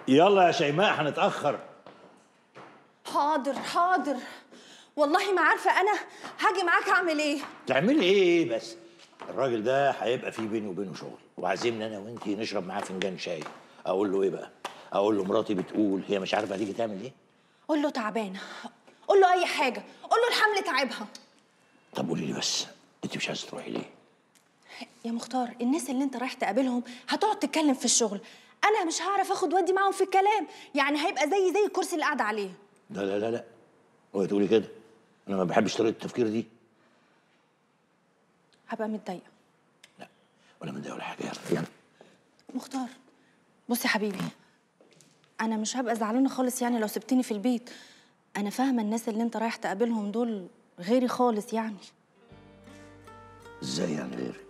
يلا يا شيماء هنتاخر حاضر حاضر والله ما عارفه انا هاجي معاك اعمل ايه تعملي ايه بس الراجل ده هيبقى فيه بيني وبينه شغل وعازمني انا وانتي نشرب معاه فنجان شاي اقول له ايه بقى اقول له مراتي بتقول هي مش عارفه هتيجي تعمل ايه قول له تعبانه قول له اي حاجه قول له الحمل تعبها طب قولي لي بس انت مش عايزه تروحي ليه يا مختار الناس اللي انت رايح تقابلهم هتقعد تتكلم في الشغل انا مش هعرف اخد ودي معاهم في الكلام يعني هيبقى زي زي الكرسي اللي قاعده عليه لا لا لا لا اوعي تقولي كده انا ما بحبش طريقه التفكير دي هبقى متضايقه لا ولا متضايق ولا حاجه يلا يلا مختار بص يا حبيبي انا مش هبقى زعلانه خالص يعني لو سبتني في البيت انا فاهمه الناس اللي انت رايح تقابلهم دول غيري خالص يعني ازاي يعني غيرك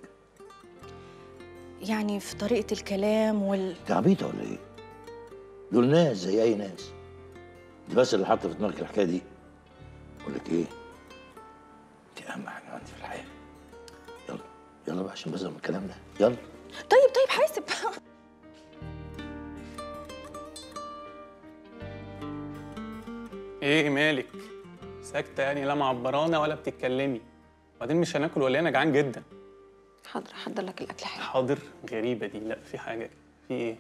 يعني في طريقه الكلام وال انت عبيطه ولا ايه دول ناس زي اي ناس انت بس اللي حاطه في دماغك الحكايه دي اقول لك ايه انت اهم حاجه عندي في الحياه يلا يلا بقى عشان بزهق من الكلام ده يلا طيب طيب حاسب ايه مالك ساكته يعني لا معبرانه ولا بتتكلمي وبعدين مش هناكل ولا إيه؟ انا جعان جدا حاضر احضر لك الاكل حالا حاضر غريبه دي لا في حاجه كده. في ايه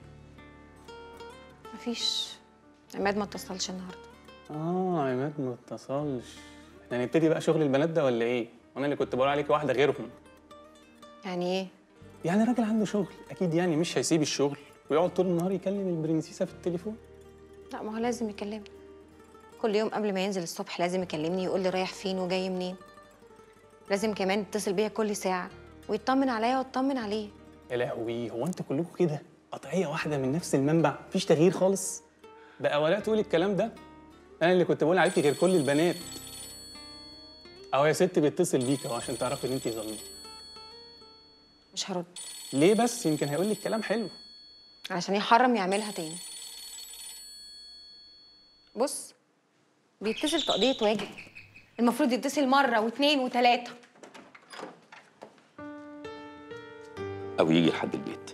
مفيش عماد ما اتصلش النهارده اه عماد ما اتصلش احنا هنبتدي بقى شغل البنات ده ولا ايه وانا اللي كنت بقول عليكي واحده غيرهم يعني ايه يعني راجل عنده شغل اكيد يعني مش هيسيب الشغل ويقعد طول النهار يكلم البرنسيسه في التليفون لا ما هو لازم يكلمني كل يوم قبل ما ينزل الصبح لازم يكلمني يقول لي رايح فين وجاي منين لازم كمان يتصل بيا كل ساعه ويطمن عليا واطمن عليه يا لهوي هو انتوا كلكم كده قطعيه واحده من نفس المنبع مفيش تغيير خالص بقى ولا تقولي الكلام ده انا اللي كنت بقول عليكي غير كل البنات اهو يا ست بيتصل بيك اهو عشان تعرفي ان انت ظالمه مش هرد ليه بس يمكن هيقول لك كلام حلو علشان يحرم يعملها تاني بص بيتصل تقضية واجب المفروض يتصل مرة واتنين وتلاتة او يجي لحد البيت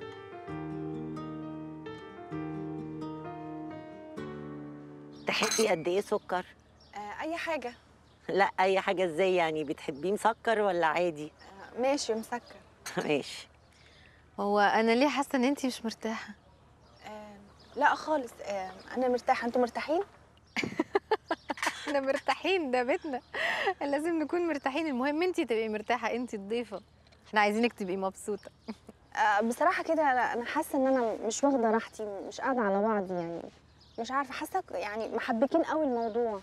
تحبي قد ايه سكر آه، اي حاجه لا اي حاجه ازاي يعني بتحبيه مسكر ولا عادي آه، ماشي مسكر ماشي هو انا ليه حاسه ان انتي مش مرتاحه آه، لا خالص آه، انا مرتاحه انتوا مرتاحين احنا مرتاحين ده بيتنا لازم نكون مرتاحين المهم انتي تبقي مرتاحه انتي الضيفه احنا عايزينك تبقي مبسوطه آه، بصراحه كده انا أنا حاسه ان انا مش واخده راحتي مش قاعده على بعض يعني مش عارفه حاسه يعني محبكين قوي الموضوع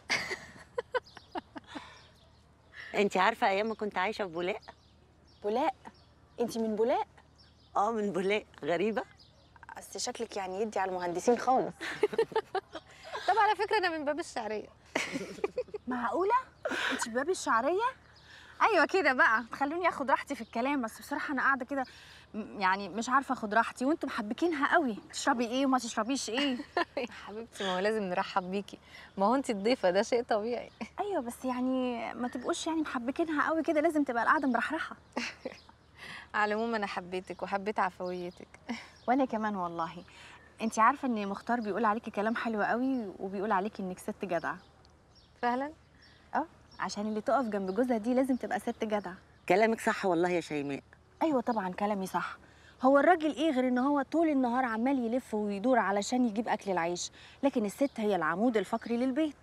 انت عارفه ايام ما كنت عايشه في بولاق بولاق انت من بولاق اه من بولاق غريبه بس شكلك يعني يدي على المهندسين خالص طب على فكره انا من باب الشعريه معقوله انت باب الشعريه ايوه كده بقى خلوني اخد راحتي في الكلام بس بصراحه انا قاعده كده م- يعني مش عارفه اخد راحتي وانتم محبكينها قوي تشربي ايه وما تشربيش ايه يا حبيبتي ما هو لازم نرحب بيكي ما هو انتي الضيفه ده شيء طبيعي ايوه بس يعني ما تبقوش يعني محبكينها قوي كده لازم تبقى القعده مرحرحه على العموم انا حبيتك وحبيت عفويتك وانا كمان والله انت عارفه ان مختار بيقول عليكي كلام حلو قوي وبيقول عليكي انك ست جدعه فعلا اه عشان اللي تقف جنب جوزها دي لازم تبقى ست جدعه كلامك صح والله يا شيماء ايوه طبعا كلامي صح هو الراجل ايه غير ان هو طول النهار عمال يلف ويدور علشان يجيب اكل العيش لكن الست هي العمود الفقري للبيت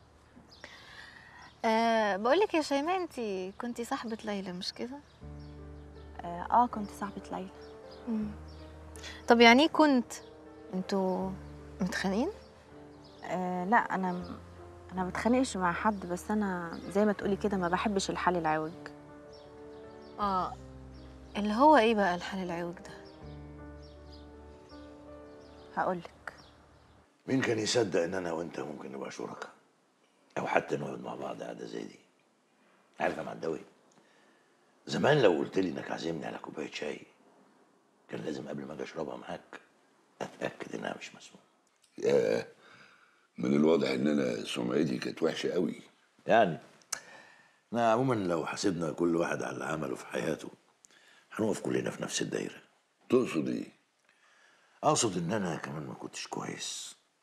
أه بقول لك يا شيماء انتي كنتي صاحبه ليلى مش كده اه, آه كنت صاحبه ليلى طب يعني ايه كنت انتوا متخانقين آه لا انا م- انا ما بتخانقش مع حد بس انا زي ما تقولي كده ما بحبش الحل العوج اه اللي هو ايه بقى الحل العوج ده هقولك مين كان يصدق ان انا وانت ممكن نبقى شركاء او حتى نقعد مع بعض قعده زي دي عارف يا معدوي زمان لو قلت لي انك عازمني على كوبايه شاي كان لازم قبل ما اجي اشربها معاك اتاكد انها مش مسموم ياه من الواضح ان انا سمعتي كانت وحشه قوي يعني انا عموما لو حاسبنا كل واحد على اللي عمله في حياته هنقف كلنا في نفس الدايره تقصد ايه اقصد ان انا كمان ما كنتش كويس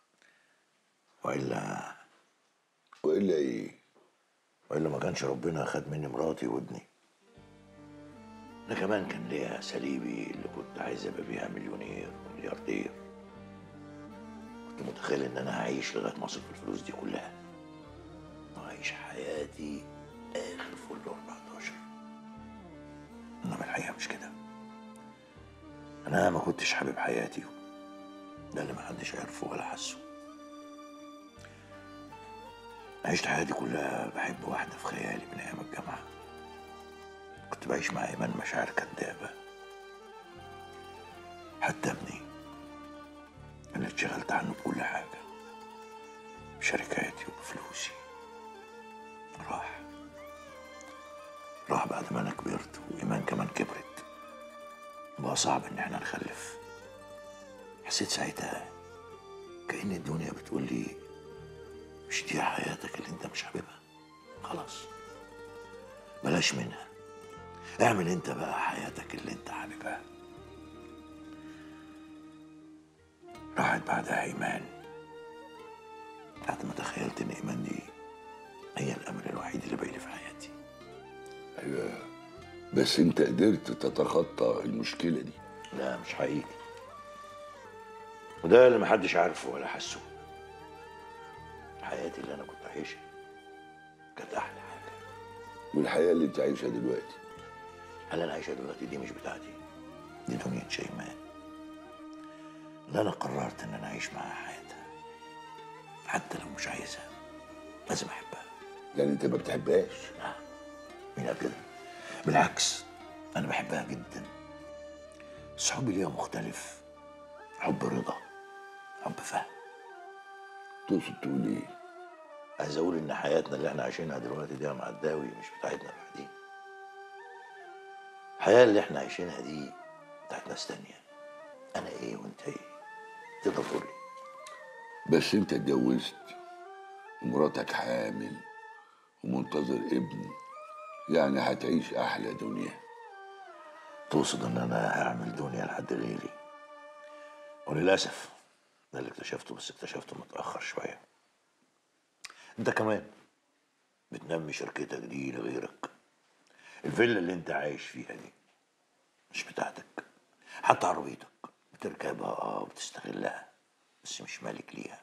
والا والا ايه والا ما كانش ربنا خد مني مراتي وابني انا كمان كان ليا سليبي اللي كنت عايز ابقى بيها مليونير وملياردير كنت متخيل ان انا هعيش لغايه ما اصرف الفلوس دي كلها وأعيش حياتي آخر فل 14 إنما الحقيقة مش كده أنا ما كنتش حابب حياتي ده اللي محدش عرفه ولا حسه عشت حياتي كلها بحب واحدة في خيالي من أيام الجامعة كنت بعيش مع إيمان مشاعر كدابة حتى ابني اللي اتشغلت عنه بكل حاجة بشركاتي وبفلوسي راح راح بعد ما انا كبرت وايمان كمان كبرت بقى صعب ان احنا نخلف حسيت ساعتها كأن الدنيا بتقول لي مش دي حياتك اللي انت مش حاببها خلاص بلاش منها اعمل انت بقى حياتك اللي انت حاببها راحت بعدها ايمان بعد ما تخيلت ان ايمان دي هي الامل الوحيد اللي باقي لي في حياتي ايوه بس انت قدرت تتخطى المشكله دي لا مش حقيقي وده اللي محدش عارفه ولا حسه حياتي اللي انا كنت عايشها كانت احلى حاجه والحياه اللي انت عايشها دلوقتي اللي انا عايشها دلوقتي دي مش بتاعتي دي دنيا شيماء اللي انا قررت ان انا اعيش معاها حياتها حتى لو مش عايزها لازم احبها يعني انت ما بتحبهاش مين قال كده بالعكس انا بحبها جدا بس حبي ليها مختلف حب رضا حب فهم تقصد تقول ايه عايز اقول ان حياتنا اللي احنا عايشينها دلوقتي دي يا معداوي مش بتاعتنا لوحدين الحياه اللي احنا عايشينها دي بتاعت ناس تانية انا ايه وانت ايه تقدر تقول لي بس انت اتجوزت ومراتك حامل ومنتظر ابن يعني هتعيش احلى دنيا تقصد ان انا هعمل دنيا لحد غيري وللاسف ده اللي اكتشفته بس اكتشفته متاخر شويه انت كمان بتنمي شركتك دي لغيرك الفيلا اللي انت عايش فيها دي مش بتاعتك حتى عربيتك بتركبها اه وبتستغلها بس مش مالك ليها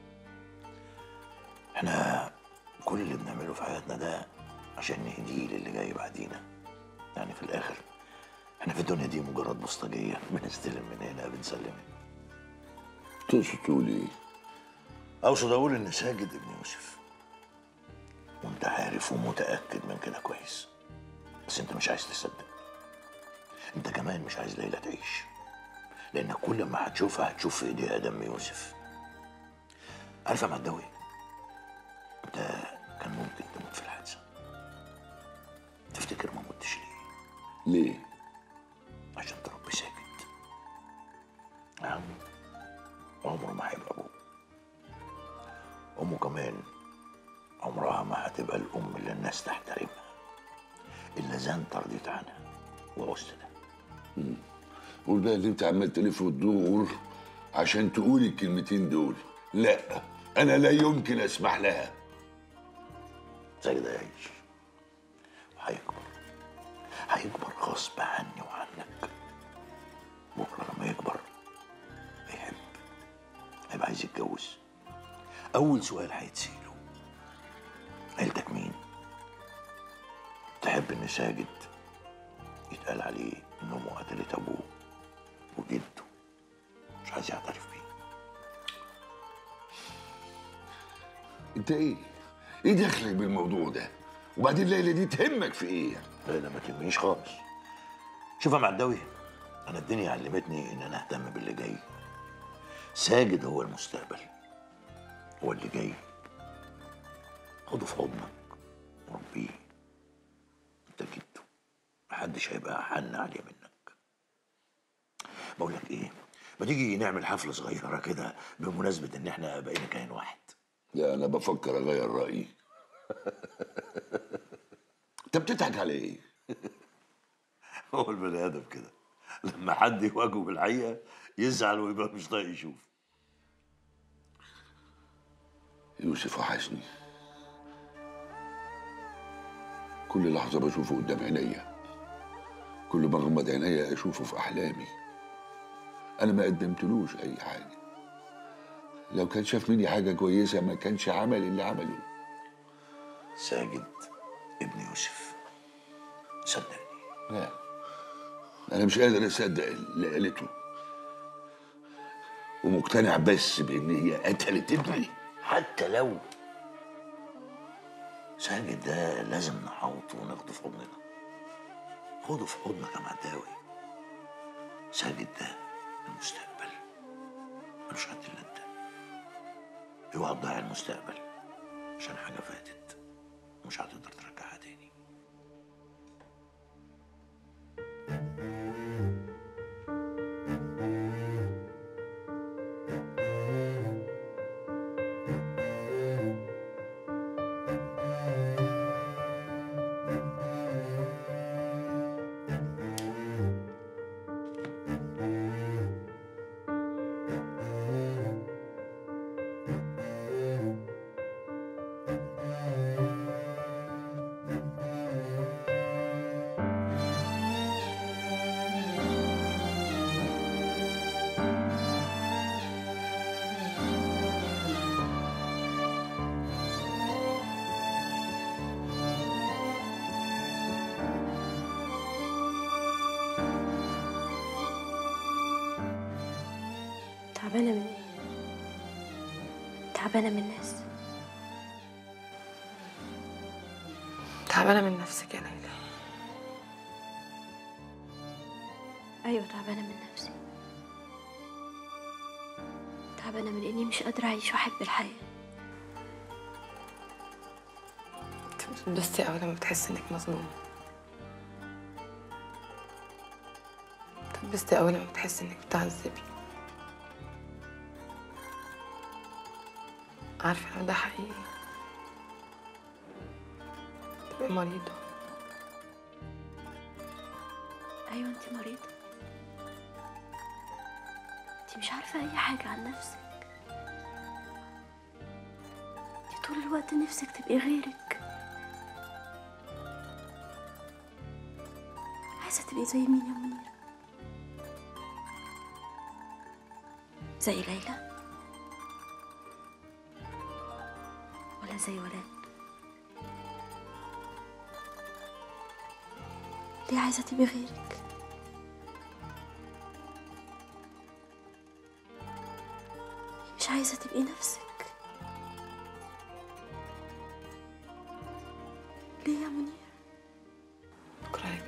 احنا كل اللي بنعمله في حياتنا ده عشان نهديه للي جاي بعدينا يعني في الاخر احنا في الدنيا دي مجرد بوسطجية بنستلم من هنا بنسلم هنا تقصد تقول ايه اقصد اقول ان ساجد ابن يوسف وانت عارف ومتاكد من كده كويس بس انت مش عايز تصدق انت كمان مش عايز ليلى تعيش لانك كل ما هتشوفها هتشوف في ايديها دم يوسف عارفه يا معداوي انت كان ممكن تموت في الحادثه تفتكر ما متش ليه ليه عشان تربي ساكت نعم عمره ما هيبقى ابوه امه كمان عمرها ما هتبقى الام اللي الناس تحترمها الا اذا انت رضيت عنها وعوزت ده قول بقى اللي انت عمال تلف وتدور عشان تقول الكلمتين دول لا انا لا يمكن اسمح لها زي ده يعيش وهيكبر هيكبر غصب عني وعنك بكره لما يكبر هيحب هيبقى عايز يتجوز اول سؤال هيتسأله عيلتك مين تحب ان ساجد يتقال عليه ان امه قتلت ابوه وجده مش عايز يعترف بيه انت ايه ايه دخلك بالموضوع ده وبعدين ليلى دي تهمك في ايه لا لا ما تهمنيش خالص شوف يا معداوي انا الدنيا علمتني ان انا اهتم باللي جاي ساجد هو المستقبل هو اللي جاي خده في حضنك وربيه انت جده محدش هيبقى حن عليه منك بقول لك ايه ما تيجي نعمل حفله صغيره كده بمناسبه ان احنا بقينا كائن واحد لا انا بفكر اغير رايي انت بتضحك على ايه هو البني ادم كده لما حد يواجهه بالحقيقه يزعل ويبقى مش طايق يشوف يوسف وحشني كل لحظة بشوفه قدام عينيا كل ما اغمض عينيا اشوفه في احلامي انا ما قدمتلوش اي حاجة لو كان شاف مني حاجة كويسة ما كانش عمل اللي عمله ساجد ابن يوسف صدقني لا انا مش قادر اصدق اللي قالته ومقتنع بس بان هي قتلت ابني حتى لو ساجد ده لازم نحوطه وناخده في حضننا خده في حضنك يا معداوي ساجد ده المستقبل ملوش حد الا انت اوعى تضيع المستقبل عشان حاجه فاتت مش هتقدر ترجعها تاني تعبانة من ايه؟ تعبانة من الناس تعبانة من نفسك يا ليلى أيوة تعبانة من نفسي تعبانة من إني مش قادرة أعيش وأحب الحياة بتتبسطي أوي لما بتحسي إنك مظلومة بتتبسطي أوي لما بتحسي إنك بتعذبي عارفة لو ده حقيقي تبقي مريضة أيوة أنت مريضة أنت مش عارفة أي حاجة عن نفسك أنت طول الوقت نفسك تبقي غيرك عايزة تبقي زي مين يا منيرة زي ليلى ولا زي ولاد ليه عايزة تبقي غيرك مش عايزة تبقي نفسك ليه يا منير بكرهك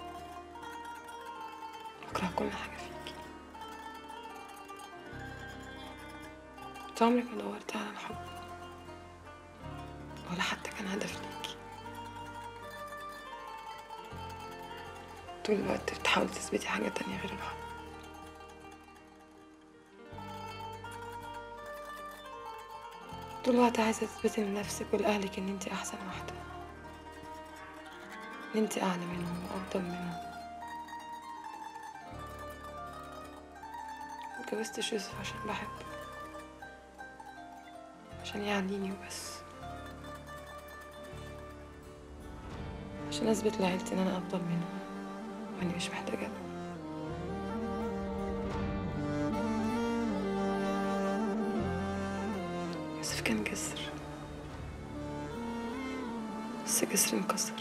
بكره كل حاجة فيكي انت عمرك ما دورتي على الحب ولا حتى كان هدف ليكي طول الوقت بتحاولي تثبتي حاجة تانية غير الحب طول الوقت عايزة تثبتي لنفسك ولأهلك إن انتي أحسن واحدة إن انتي أعلى منهم وأفضل منهم متجوزتش يوسف عشان بحبه عشان يعنيني وبس عشان اثبت لعيلتي ان انا افضل منهم واني مش محتاجه لهم. يوسف كان جسر بس جسر انكسر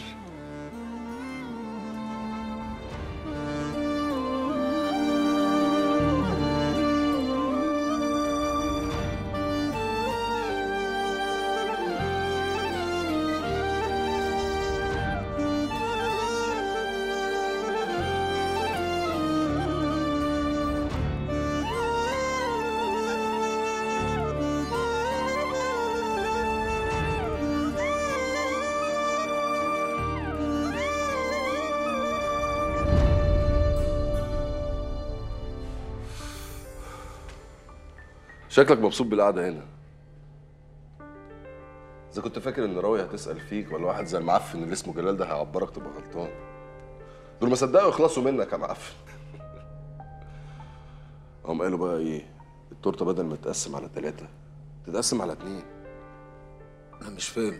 شكلك مبسوط بالقعده هنا اذا كنت فاكر ان راوي هتسال فيك ولا واحد زي المعفن اللي اسمه جلال ده هيعبرك تبقى غلطان دول ما صدقوا يخلصوا منك يا معفن هم قالوا بقى ايه التورته بدل ما تتقسم على ثلاثه تتقسم على اتنين انا مش فاهم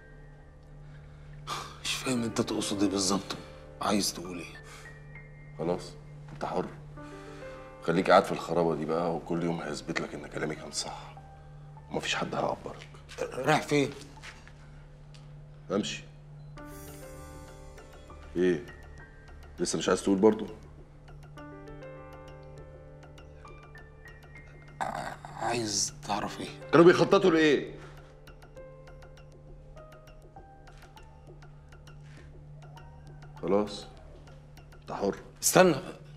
مش فاهم انت تقصد ايه بالظبط عايز تقول ايه خلاص انت حر خليك قاعد في الخرابه دي بقى وكل يوم هيثبت لك ان كلامي كان صح ومفيش حد هيعبرك رايح فين امشي ايه لسه مش عايز تقول برضو عايز تعرف ايه كانوا بيخططوا لايه خلاص انت حر استنى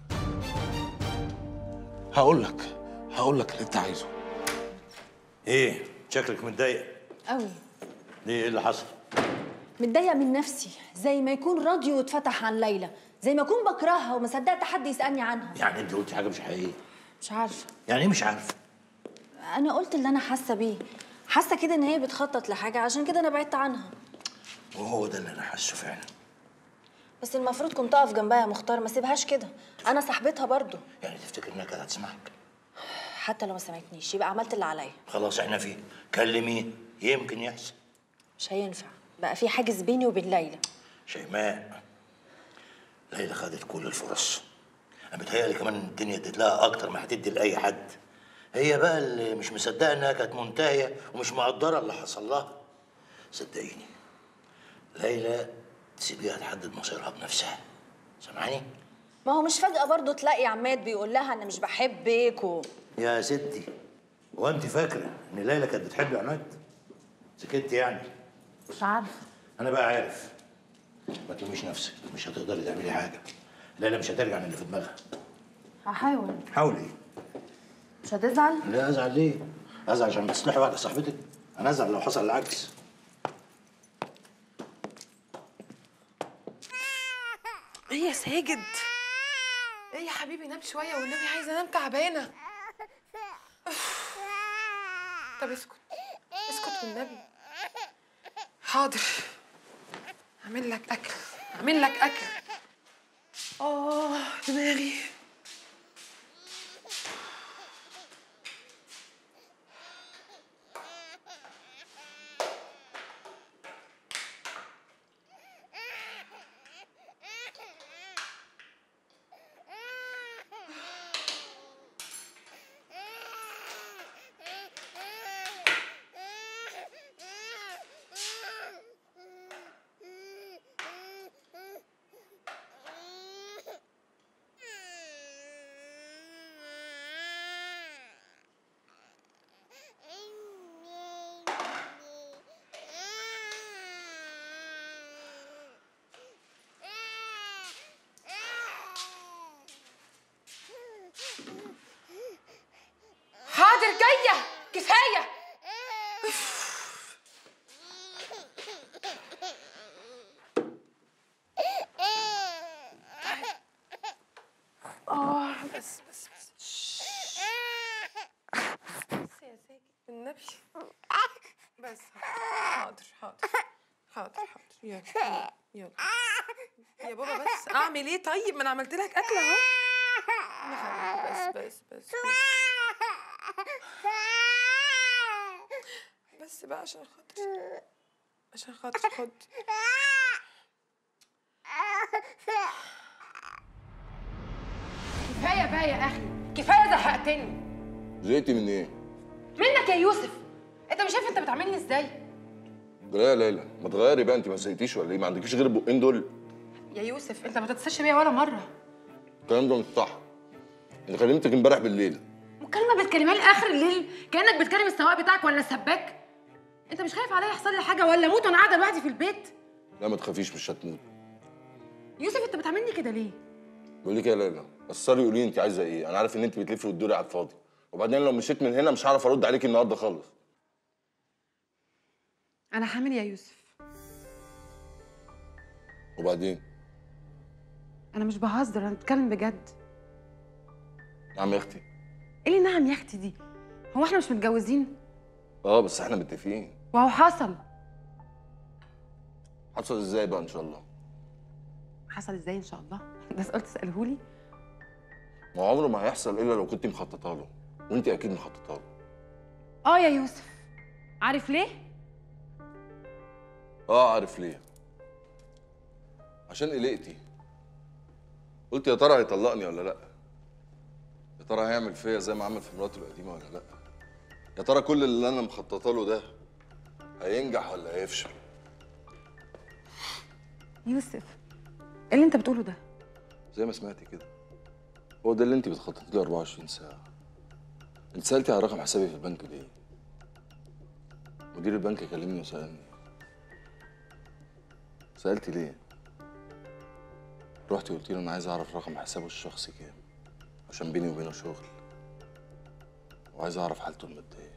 هقول لك هقول لك اللي انت عايزه ايه شكلك متضايق قوي ليه ايه اللي حصل متضايقه من نفسي زي ما يكون راديو اتفتح عن ليلى زي ما اكون بكرهها وما صدقت حد يسالني عنها يعني انت قلتي حاجه مش حقيقيه مش عارفه يعني ايه مش عارفه انا قلت اللي انا حاسه بيه حاسه كده ان هي بتخطط لحاجه عشان كده انا بعدت عنها وهو ده اللي انا حاسه فعلا بس المفروض كنت اقف جنبها يا مختار ما سيبهاش كده انا صاحبتها برضو يعني تفتكر انها كانت هتسمعك حتى لو ما سمعتنيش يبقى عملت اللي عليا خلاص احنا فيه كلميه يمكن يحصل مش هينفع بقى في حاجز بيني وبين ليلى شيماء ليلى خدت كل الفرص انا بتهيألي كمان إن الدنيا ادت لها اكتر ما هتدي لاي حد هي بقى اللي مش مصدقه انها كانت منتهيه ومش مقدره اللي حصل لها صدقيني ليلى تسيبيها تحدد مصيرها بنفسها سامعاني ما هو مش فجأة برضو تلاقي عماد بيقول لها أنا مش بحبك و... يا ستي هو انت فاكره ان ليلى كانت بتحب عماد سكت يعني مش عارفة انا بقى عارف ما تلوميش نفسك مش هتقدري تعملي حاجه ليلى مش هترجع من اللي في دماغها هحاول حاولي مش هتزعل؟ لا ازعل ليه؟ ازعل عشان بتصلحي واحده صاحبتك انا ازعل لو حصل العكس ايه يا ساجد ايه يا حبيبي نام شويه والنبي عايزه انام تعبانه أوف. طب اسكت اسكت والنبي حاضر اعمل لك اكل اعمل لك اكل اه دماغي حاضر جايه كفايه اه بس بس بس بس يا ساكت النبي بس حاضر حاضر حاضر حاضر يلا يلا يلا يا بابا بس اعمل ايه طيب ما انا عملت لك اكل اهو يا حبيبي، بس بس بس بس بس بقى عشان خاطر عشان خاطر خد كفايه بقى يا اخي كفايه زهقتني زهقتي من ايه؟ منك يا يوسف انت مش شايف انت بتعاملني ازاي لا يا ليلى ما تغيري بقى انت ما زهقتيش ولا ايه؟ ما عندكيش غير البقين دول يا يوسف انت ما تتصلش بيا ولا مره الكلام ده مش صح انا كلمتك امبارح بالليل مكالمه بتكلمها لي اخر الليل كانك بتكلم السواق بتاعك ولا السباك انت مش خايف عليا يحصل لي حاجه ولا اموت وانا قاعده لوحدي في البيت لا ما تخافيش مش هتموت يوسف انت بتعاملني كده ليه بقول لك إيه يا ليلى قصري قولي لي انت عايزه ايه انا عارف ان انت بتلفي وتدوري على الفاضي وبعدين لو مشيت من هنا مش هعرف ارد عليكي النهارده خالص انا حامل يا يوسف وبعدين انا مش بهزر انا بتكلم بجد نعم يا اختي ايه اللي نعم يا اختي دي هو احنا مش متجوزين اه بس احنا متفقين وهو حصل حصل ازاي بقى ان شاء الله حصل ازاي ان شاء الله ده سؤال تسالهولي ما هو عمره ما هيحصل الا لو كنت مخططه له وانت اكيد مخططه له اه يا يوسف عارف ليه اه عارف ليه عشان قلقتي قلت يا ترى هيطلقني ولا لا يا ترى هيعمل فيا زي ما عمل في مراته القديمه ولا لا يا ترى كل اللي انا مخططه له ده هينجح ولا هيفشل يوسف ايه اللي انت بتقوله ده زي ما سمعتي كده هو ده اللي انت بتخططي له 24 ساعه انت سالتي على رقم حسابي في البنك ليه مدير البنك كلمني وسالني سالتي ليه رحتي قلت له انا عايز اعرف رقم حسابه الشخصي كام عشان بيني وبينه شغل وعايز اعرف حالته الماديه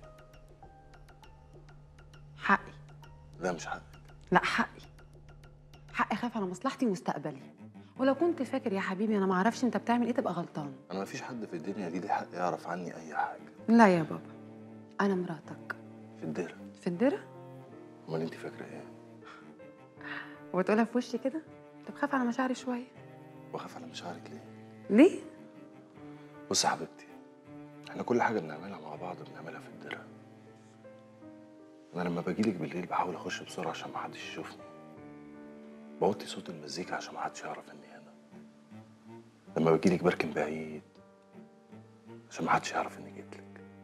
حقي لا مش حقك لا حقي حقي اخاف على مصلحتي ومستقبلي ولو كنت فاكر يا حبيبي انا ما اعرفش انت بتعمل ايه تبقى غلطان انا مفيش حد في الدنيا دي ليه حق يعرف عني اي حاجه لا يا بابا انا مراتك في الدره في الدره امال انت فاكره ايه وتقولها في وشي كده طب خاف على مشاعري شويه واخاف على مشاعرك ليه ليه بص يا حبيبتي احنا كل حاجه بنعملها مع بعض بنعملها في الدره انا لما باجيلك بالليل بحاول اخش بسرعه عشان ما حدش يشوفني بوطي صوت المزيكا عشان ما حدش يعرف اني هنا لما باجيلك بركن بعيد عشان ما حدش يعرف اني جيتلك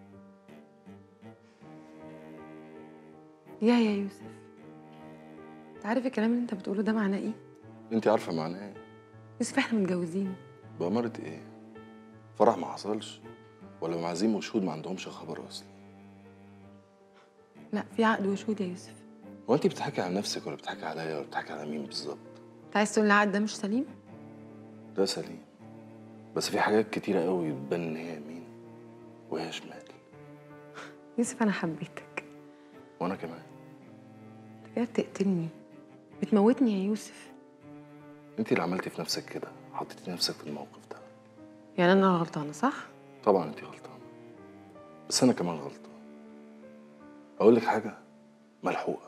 يا يا يوسف انت عارف الكلام اللي انت بتقوله ده معناه ايه انت عارفه معناه ايه يوسف احنا متجوزين بأمارة ايه فرح ما حصلش ولا معازيم وشهود ما عندهمش خبر اصلا لا في عقد وشهود يا يوسف هو انت بتضحكي على نفسك ولا بتضحكي عليا ولا بتضحكي على مين بالظبط انت عايز تقول العقد ده مش سليم ده سليم بس في حاجات كتيرة قوي بتبان ان هي يمين وهي شمال يوسف انا حبيتك وانا كمان انت كده بتقتلني بتموتني يا يوسف انت اللي عملتي في نفسك كده حطيتي نفسك في الموقف ده يعني انا غلطانه صح طبعا انت غلطانة بس انا كمان غلطان اقول لك حاجة ملحوقة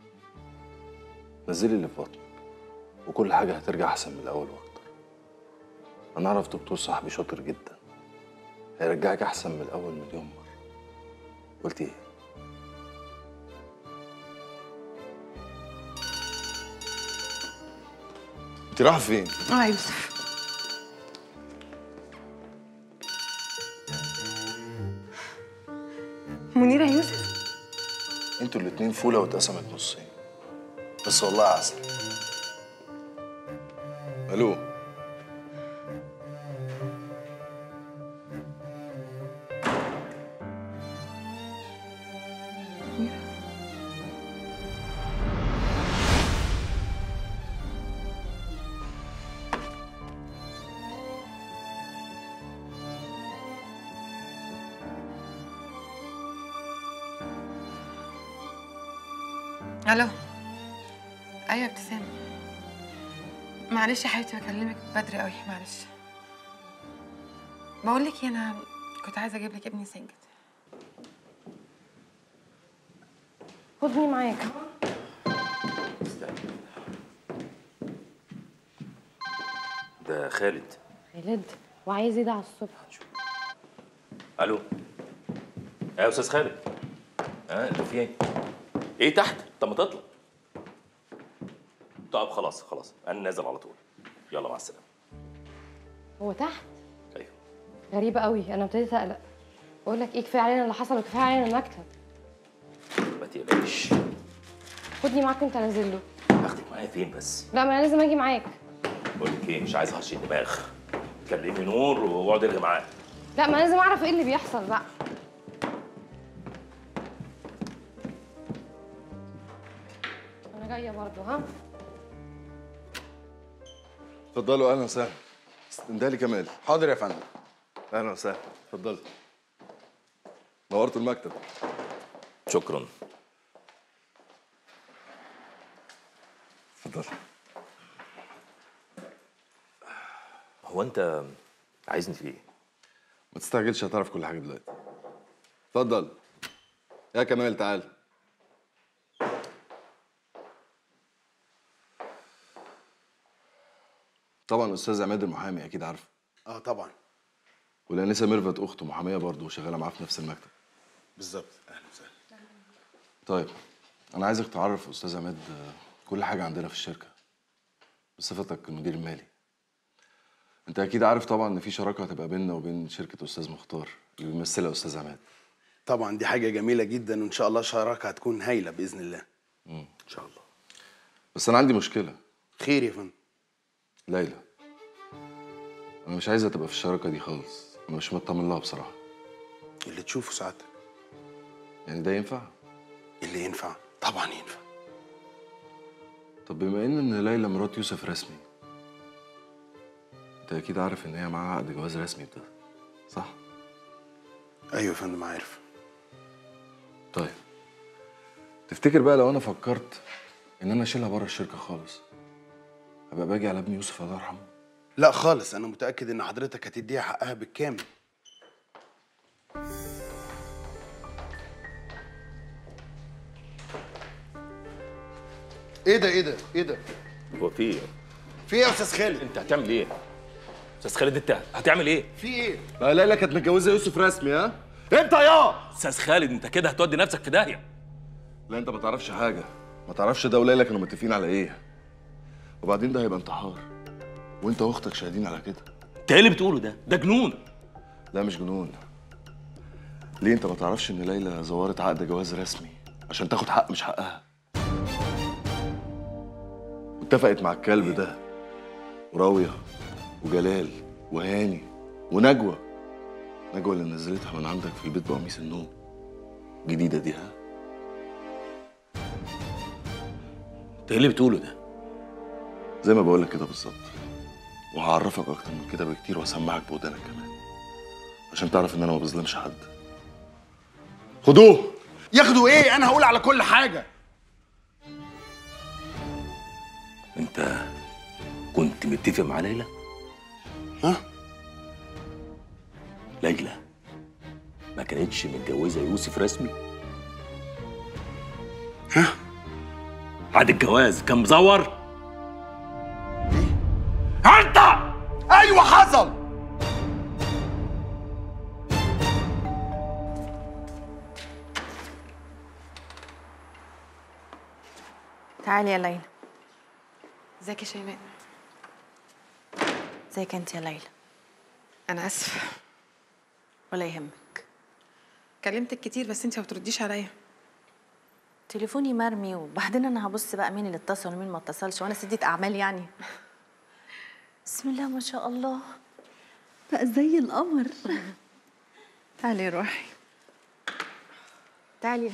نزلي اللي في بطنك وكل حاجة هترجع احسن من الاول واكتر انا اعرف دكتور صاحبي شاطر جدا هيرجعك احسن من الاول مليون مرة قلتي ايه انت رايحة فين؟ اه يا يوسف منيره يا يوسف انتوا الاتنين فولة واتقسمت نصين بس والله عسل الو الو ايوه يا ابتسام معلش يا حبيبتي بكلمك بدري قوي معلش بقول لك انا كنت عايزه اجيب لك ابني سنجد خدني معاك ده خالد خالد وعايز ايه ده على الصبح الو يا استاذ خالد ها انت في ايه ايه تحت طب ما تطلع طب خلاص خلاص انا نازل على طول يلا مع السلامه هو تحت ايوه غريبة قوي انا ابتديت اقلق بقول لك ايه كفايه علينا اللي حصل وكفايه علينا المكتب ما تقلقش خدني معاك وانت نازل له اخدك معايا فين بس لا ما انا لازم اجي معاك بقول لك ايه مش عايز هرش دماغ كلمي نور واقعد ارغي معاه لا ما أنا لازم اعرف ايه اللي بيحصل بقى انا جايه برضه ها اتفضلوا اهلا وسهلا استندالي كمال حاضر يا فندم اهلا وسهلا اتفضلوا نورتوا المكتب شكرا اتفضل هو انت عايزني في ايه ما تستعجلش هتعرف كل حاجه دلوقتي اتفضل يا كمال تعال طبعا استاذ عماد المحامي اكيد عارفه اه طبعا والانسه ميرفت اخته محاميه برضه وشغاله معاه في نفس المكتب بالظبط اهلا وسهلا طيب انا عايزك تعرف استاذ عماد آه، كل حاجه عندنا في الشركه بصفتك المدير المالي انت اكيد عارف طبعا ان في شراكه هتبقى بيننا وبين شركه استاذ مختار اللي بيمثلها استاذ عماد طبعا دي حاجه جميله جدا وان شاء الله شراكه هتكون هايله باذن الله ان شاء الله بس انا عندي مشكله خير يا فندم ليلى انا مش عايزها تبقى في الشراكه دي خالص انا مش مطمن لها بصراحه اللي تشوفه ساعتك يعني ده ينفع اللي ينفع طبعا ينفع طب بما ان ان ليلى مرات يوسف رسمي انت اكيد عارف ان هي معاها عقد جواز رسمي بده صح ايوه يا فندم عارف طيب تفتكر بقى لو انا فكرت ان انا اشيلها بره الشركه خالص هبقى باجي على ابني يوسف الله يرحمه لا خالص انا متاكد ان حضرتك هتديها حقها بالكامل ايه ده ايه ده ايه ده هو في ايه؟ في ايه يا استاذ خالد انت هتعمل ايه؟ استاذ خالد انت هتعمل ايه؟ في ايه بقى ليلى كانت متجوزه يوسف رسمي ها انت يا استاذ خالد انت كده هتودي نفسك في داهيه لا انت ما تعرفش حاجه ما تعرفش ده وليلى كانوا متفقين على ايه وبعدين ده هيبقى انتحار وانت واختك شاهدين على كده انت ايه اللي بتقوله ده؟ ده جنون لا مش جنون ليه انت ما تعرفش ان ليلى زورت عقد جواز رسمي عشان تاخد حق مش حقها واتفقت مع الكلب ده وراوية وجلال وهاني ونجوى نجوى اللي نزلتها من عندك في البيت بقميص النوم جديدة دي ها انت ايه اللي بتقوله ده؟ زي ما بقولك كده بالظبط وهعرفك اكتر من كده بكتير واسمعك بودانك كمان عشان تعرف ان انا ما بظلمش حد خدوه ياخدوا ايه انا هقول على كل حاجه انت كنت متفق مع ليلى؟ ها؟ ليلى ما كانتش متجوزه يوسف رسمي؟ ها؟ عقد الجواز كان مزور؟ انت ايوه حصل تعالي يا ليلى ازيك يا شيماء ازيك انت يا ليلى انا اسفه ولا يهمك كلمتك كتير بس انت ما بترديش عليا تليفوني مرمي وبعدين انا هبص بقى مين اللي اتصل ومين ما اتصلش وانا سديت اعمال يعني بسم الله ما شاء الله بقى زي القمر تعالي روحي تعالي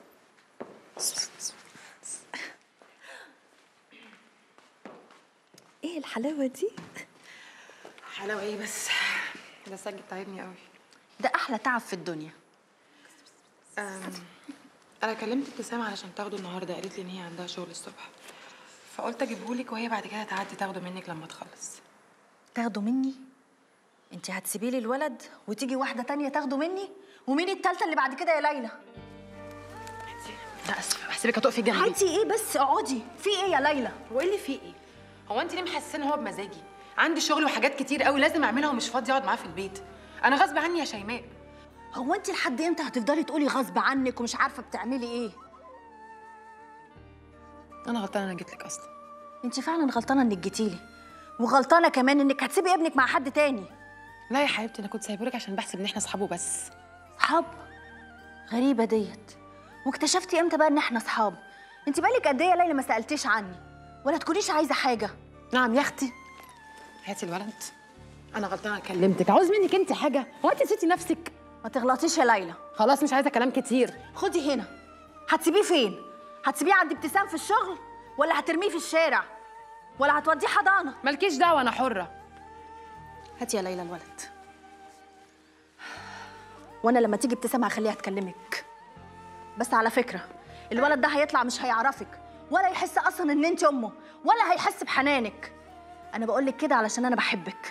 ايه الحلاوه دي حلاوه ايه بس ده سجل تعبني قوي ده احلى تعب في الدنيا أم، انا كلمت ابتسام علشان تاخده النهارده قالت لي ان هي عندها شغل الصبح فقلت اجيبهولك وهي بعد كده تعدي تاخده منك لما تخلص تاخده مني انت هتسيبي لي الولد وتيجي واحده تانية تاخده مني ومين التالتة اللي بعد كده يا ليلى لا اسفه هسيبك هتقفي جنبي عادي ايه بس اقعدي في ايه يا ليلى هو ايه اللي فيه ايه هو انت ليه محسسه ان هو بمزاجي عندي شغل وحاجات كتير قوي لازم اعملها ومش فاضيه اقعد معاه في البيت انا غصب عني يا شيماء هو انت لحد امتى هتفضلي تقولي غصب عنك ومش عارفه بتعملي ايه انا غلطانه انا جيت لك اصلا انت فعلا غلطانه انك جيتيلي وغلطانه كمان انك هتسيبي ابنك مع حد تاني لا يا حبيبتي انا كنت سايبهولك عشان بحسب ان احنا اصحابه بس صحاب غريبه ديت واكتشفتي امتى بقى ان احنا صحاب انت بقالك قد ايه يا ليلى ما سالتيش عني ولا تكونيش عايزه حاجه نعم يا اختي هاتي الولد انا غلطانه كلمتك عاوز منك انت حاجه هو انت نسيتي نفسك ما تغلطيش يا ليلى خلاص مش عايزه كلام كتير خدي هنا هتسيبيه فين هتسيبيه عند ابتسام في الشغل ولا هترميه في الشارع ولا هتوديه حضانه مالكيش دعوه انا حره هاتي يا ليلى الولد وانا لما تيجي ابتسام هخليها تكلمك بس على فكره الولد ده هيطلع مش هيعرفك ولا يحس اصلا ان انت امه ولا هيحس بحنانك انا بقول لك كده علشان انا بحبك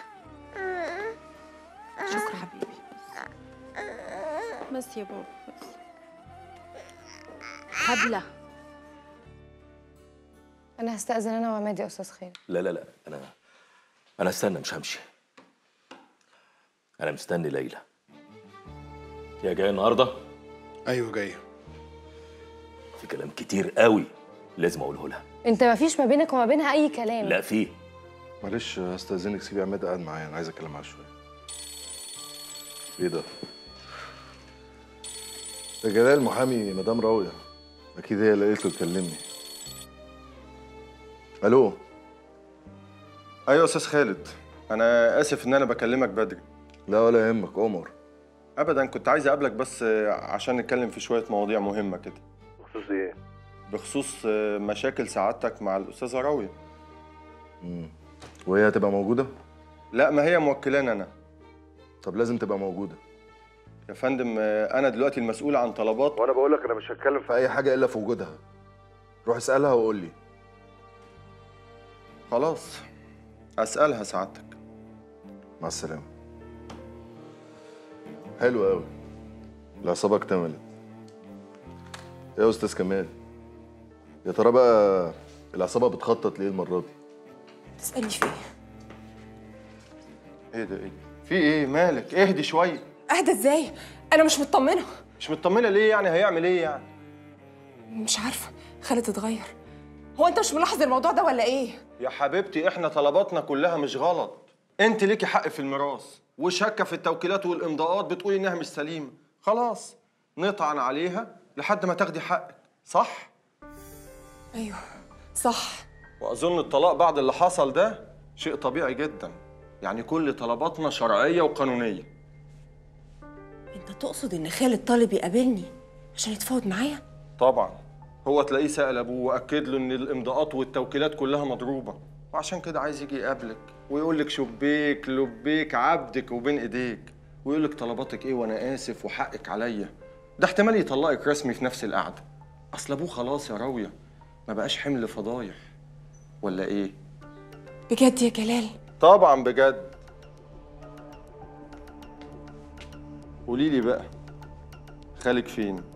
شكرا حبيبي بس يا بابا بس هبله انا هستأذن انا وعماد يا استاذ خالد لا لا لا انا انا استنى مش همشي انا مستني ليلى هي جايه النهارده ايوه جايه في كلام كتير قوي لازم اقوله لها انت ما فيش ما بينك وما بينها اي كلام لا في معلش هستأذنك سيبي عماد قاعد معايا انا عايز اتكلم معاه شويه ايه ده؟ ده جلال محامي مدام راوية اكيد هي اللي قالت له تكلمني الو ايوه يا استاذ خالد انا اسف ان انا بكلمك بدري لا ولا يهمك عمر ابدا كنت عايز اقابلك بس عشان نتكلم في شويه مواضيع مهمه كده بخصوص ايه؟ بخصوص مشاكل سعادتك مع الاستاذه راويه امم وهي هتبقى موجوده؟ لا ما هي موكلاني انا طب لازم تبقى موجوده يا فندم انا دلوقتي المسؤول عن طلبات وانا بقول لك انا مش هتكلم في اي حاجه الا في وجودها روح اسالها وقول لي خلاص اسالها سعادتك مع السلامه حلو قوي العصابه اكتملت يا استاذ كمال يا ترى بقى العصابه بتخطط ليه المره دي تسالني في ايه ايه ده ايه في ايه مالك اهدي شويه اهدى ازاي انا مش مطمنه مش مطمنه ليه يعني هيعمل ايه يعني مش عارفه خالد اتغير هو انت مش ملاحظ الموضوع ده ولا ايه يا حبيبتي احنا طلباتنا كلها مش غلط انت ليكي حق في الميراث وشاكه في التوكيلات والامضاءات بتقولي انها مش سليمه خلاص نطعن عليها لحد ما تاخدي حقك صح ايوه صح واظن الطلاق بعد اللي حصل ده شيء طبيعي جدا يعني كل طلباتنا شرعيه وقانونيه انت تقصد ان خالد طالب يقابلني عشان يتفاوض معايا طبعا هو تلاقيه سأل ابوه واكد له ان الامضاءات والتوكيلات كلها مضروبه وعشان كده عايز يجي يقابلك ويقول لك شبيك لبيك عبدك وبين ايديك ويقول لك طلباتك ايه وانا اسف وحقك عليا ده احتمال يطلقك رسمي في نفس القعده اصل ابوه خلاص يا راويه ما بقاش حمل فضايح ولا ايه بجد يا جلال طبعا بجد قولي لي بقى خالك فين